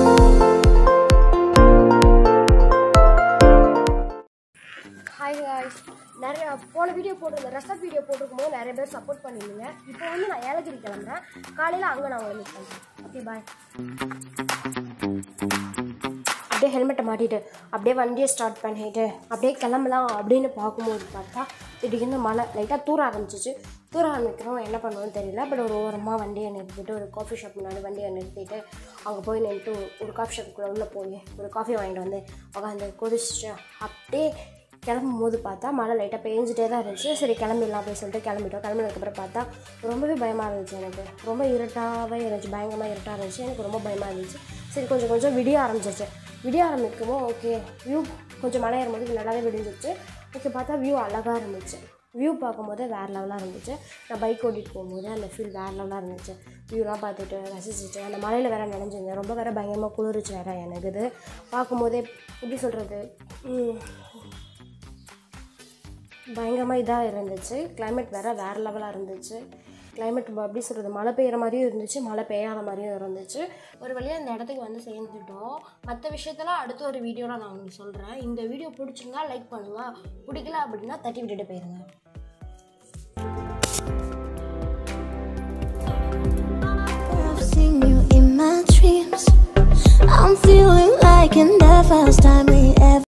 Hi guys நிறைய போன video போட்டிருந்தேன் ரெஸ்ட் வீடியோ போட்டிருக்கும் போது நிறைய பேர் சப்போர்ட் பண்ணியிருந்தீங்க இப்போ வந்து நான் ஏலகிரி கிளம்புறேன் காலையில் அங்கே நான் உங்களை மீட் பண்ணுறேன் ஓகே பாய் அப்படியே ஹெல்மெட்டை மாட்டிட்டு அப்படியே வண்டியை ஸ்டார்ட் பண்ணிட்டு அப்படியே கிளம்பலாம் அப்படின்னு பார்க்கும்போது பார்த்தா திடீர்னு மழை லைட்டாக தூர ஆரம்பிச்சிச்சு தூர ஆரம்பிக்கிறோம் என்ன பண்ணுவோன்னு தெரியல பட் ஒரு ஓரமாக வண்டியை நிறுத்திட்டு ஒரு காஃபி ஷாப் முன்னாடி வண்டியை நிறுத்திட்டு அங்கே போய் நின்றுட்டு ஒரு காஃபி ஷாப்புக்குள்ளே உள்ளே போய் ஒரு காஃபி வாங்கிட்டு வந்து உட்காந்து குடிச்சிட்டு அப்படியே கிளம்பும் போது பார்த்தா மழை லைட்டாக பெஞ்சிட்டே தான் இருந்துச்சு சரி கிளம்பிடலாம் அப்படின்னு சொல்லிட்டு கிளம்பிட்டோம் கிளம்பினதுக்கப்புறம் பார்த்தா ரொம்பவே பயமாக இருந்துச்சு எனக்கு ரொம்ப இருட்டாகவே இருந்துச்சு பயங்கரமாக இருட்டாக இருந்துச்சு எனக்கு ரொம்ப பயமாக இருந்துச்சு சரி கொஞ்சம் கொஞ்சம் விடிய ஆரம்பிச்சிச்சு விடிய ஆரம்பிக்குமோ ஓகே வியூ கொஞ்சம் மழை ஏறும்போது நல்லாவே விடிஞ்சிச்சு ஓகே பார்த்தா வியூ அழகாக இருந்துச்சு வியூ பார்க்கும்போது வேறு லெவலாக இருந்துச்சு நான் பைக் ஓட்டிகிட்டு போகும்போது அந்த ஃபீல் வேறு லெவலாக இருந்துச்சு வியூலாம் பார்த்துட்டு ரசிச்சுட்டு அந்த மலையில் வேறு நினைஞ்சிருந்தேன் ரொம்ப வேறு பயங்கரமாக குளிர்ச்சி வேறு எனக்கு இது பார்க்கும்போதே எப்படி சொல்கிறது பயங்கரமாக இதாக இருந்துச்சு climate வேறு வேறு லெவலாக இருந்துச்சு climate ப- எப்படி சொல்கிறது மழை பெய்கிற மாதிரியும் இருந்துச்சு மழை பெய்யாத மாதிரியும் இருந்துச்சு ஒரு வழியாக இந்த இடத்துக்கு வந்து சேர்ந்துட்டோம் மற்ற விஷயத்தெல்லாம் அடுத்த ஒரு வீடியோவில் நான் உங்களுக்கு சொல்கிறேன் இந்த வீடியோ பிடிச்சிருந்தா லைக் பண்ணுங்கள் பிடிக்கல அப்படின்னா தட்டி விட்டுட்டு போயிருங்க I've seen you in my dreams. I'm feeling like in the first time.